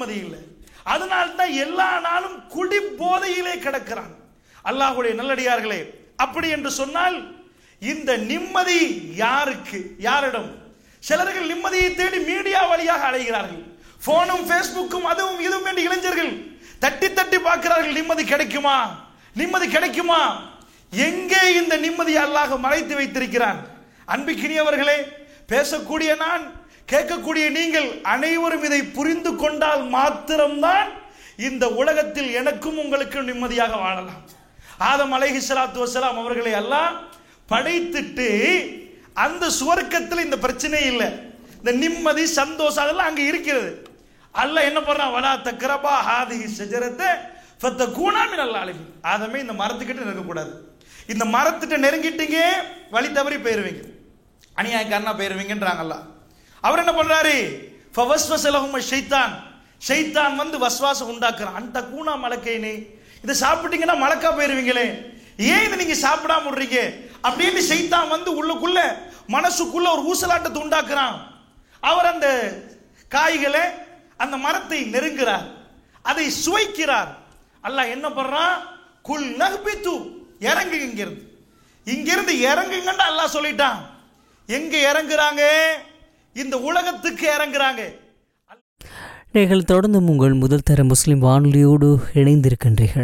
நிம்மதி இல்லை அதனால தான் எல்லா நாளும் குடி போதையிலே கிடக்கிறான் அல்லாஹ்வுடைய நல்லடியார்களே அப்படி என்று சொன்னால் இந்த நிம்மதி யாருக்கு யாரிடம் சிலர்கள் நிம்மதியை தேடி மீடியா வழியாக அலைகிறார்கள் போனும் ஃபேஸ்புக்கும் அதுவும் இதுவும் என்று இளைஞர்கள் தட்டி தட்டி பார்க்கிறார்கள் நிம்மதி கிடைக்குமா நிம்மதி கிடைக்குமா எங்கே இந்த நிம்மதி அல்லாஹ் மறைத்து வைத்திருக்கிறான் அன்பிக்கினியவர்களே பேசக்கூடிய நான் கேட்கக்கூடிய நீங்கள் அனைவரும் இதை புரிந்து கொண்டால் மாத்திரம்தான் இந்த உலகத்தில் எனக்கும் உங்களுக்கும் நிம்மதியாக வாழலாம் ஆதம் அலைஹி ஸலாத்து வஸலாம் அவர்களை எல்லாம் படைத்துட்டு அந்த சுவர்க்கத்தில் இந்த பிரச்சனை இல்லை இந்த நிம்மதி சந்தோஷம் அதெல்லாம் அங்க இருக்கிறது அல்லாஹ் என்ன பண்றான் வலா தக்ரபா ஹாதிஹி ஷஜரத்தை ஃபத்தகூனா மினல் ஆலிமின் ஆதமே இந்த மரத்துக்கிட்ட நெருங்கக்கூடாது இந்த மரத்திட்ட நெருங்கிட்டீங்க வழி தவறி போயிருவீங்க அநியாயக்காரனா போயிருவீங்கன்றாங்கல்ல அவர் என்ன பண்றாரு ஃபவஸ்வசலஹும் ஷைத்தான் ஷைத்தான் வந்து வஸ்வாசம் உண்டாக்குறான் அந்த கூனா மலக்கைனே இதை சாப்பிட்டீங்கன்னா மலக்கா போயிருவீங்களே ஏன் இதை நீங்க சாப்பிடாம விடுறீங்க அப்படின்னு ஷைத்தான் வந்து உள்ளுக்குள்ள மனசுக்குள்ள ஒரு ஊசலாட்டத்தை உண்டாக்குறான் அவர் அந்த காய்களை அந்த மரத்தை நெருங்குறார் அதை சுவைக்கிறார் அல்லாஹ் என்ன பண்றான் குல் நஹ்பித்து இறங்கு இங்கிருந்து இங்கிருந்து இறங்குங்கன்னு அல்லாஹ் சொல்லிட்டான் எங்க இறங்குறாங்க இந்த உலகத்துக்கு இறங்குறாங்க நீங்கள் தொடர்ந்து உங்கள் முதல் தர முஸ்லிம் வானொலியோடு இணைந்திருக்கின்றீர்கள்